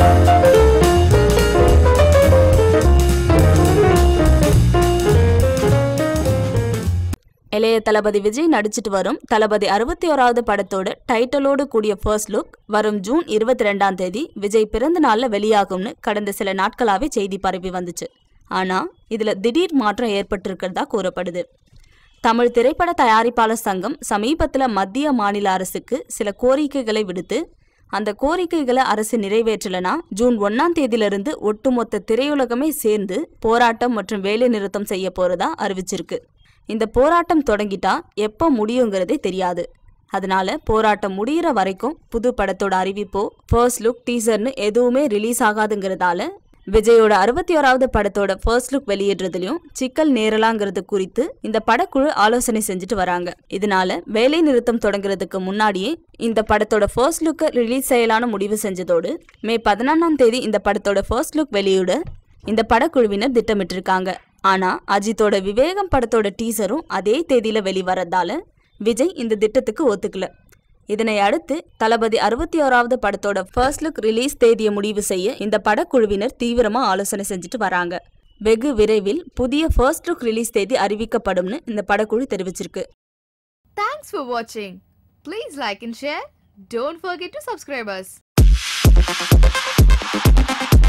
இளைய தளபதி விஜய் நடிச்சிட்டு வரும் தளபதி அறுபத்தி ஓராவது படத்தோட டைட்டிலோடு கூடிய ஃபர்ஸ்ட் லுக் வரும் ஜூன் இருபத்தி ரெண்டாம் தேதி விஜய் பிறந்த நாள்ல வெளியாகும்னு கடந்த சில நாட்களாவே செய்தி பரவி வந்துச்சு ஆனா இதுல திடீர் மாற்றம் ஏற்பட்டிருக்கிறதா கூறப்படுது தமிழ் திரைப்பட தயாரிப்பாளர் சங்கம் சமீபத்துல மத்திய மாநில அரசுக்கு சில கோரிக்கைகளை விடுத்து அந்த கோரிக்கைகளை அரசு நிறைவேற்றலனா ஜூன் ஒன்னாம் தேதியிலிருந்து ஒட்டுமொத்த திரையுலகமே சேர்ந்து போராட்டம் மற்றும் வேலை நிறுத்தம் செய்ய போறதா அறிவிச்சிருக்கு இந்த போராட்டம் தொடங்கிட்டா எப்போ முடியுங்கிறதே தெரியாது அதனால போராட்டம் முடியிற வரைக்கும் புது படத்தோட அறிவிப்போ ஃபர்ஸ்ட் லுக் டீசர்னு எதுவுமே ரிலீஸ் ஆகாதுங்கிறதால விஜயோட அறுபத்தி ஓராவது படத்தோட ஃபர்ஸ்ட் லுக் வெளியிடுறதுலயும் சிக்கல் நேரலாங்கிறது குறித்து இந்த படக்குழு ஆலோசனை செஞ்சுட்டு வராங்க இதனால வேலை நிறுத்தம் தொடங்குறதுக்கு முன்னாடியே இந்த படத்தோட ஃபர்ஸ்ட் லுக்கை ரிலீஸ் செய்யலான்னு முடிவு செஞ்சதோடு மே பதினொன்றாம் தேதி இந்த படத்தோட ஃபர்ஸ்ட் லுக் வெளியிட இந்த படக்குழுவினர் திட்டமிட்டிருக்காங்க ஆனா அஜித்தோட விவேகம் படத்தோட டீசரும் அதே தேதியில வெளிவரதால விஜய் இந்த திட்டத்துக்கு ஒத்துக்கல இதனை அடுத்து தளபதி அறுபத்தி ஓராவது படத்தோட ஃபர்ஸ்ட் லுக் ரிலீஸ் தேதியை முடிவு செய்ய இந்த படக்குழுவினர் தீவிரமா ஆலோசனை செஞ்சுட்டு வராங்க வெகு விரைவில் புதிய ஃபர்ஸ்ட் லுக் ரிலீஸ் தேதி அறிவிக்கப்படும்னு இந்த படக்குழு தெரிவிச்சிருக்கு Thanks for watching. Please like and share. Don't forget to subscribe us.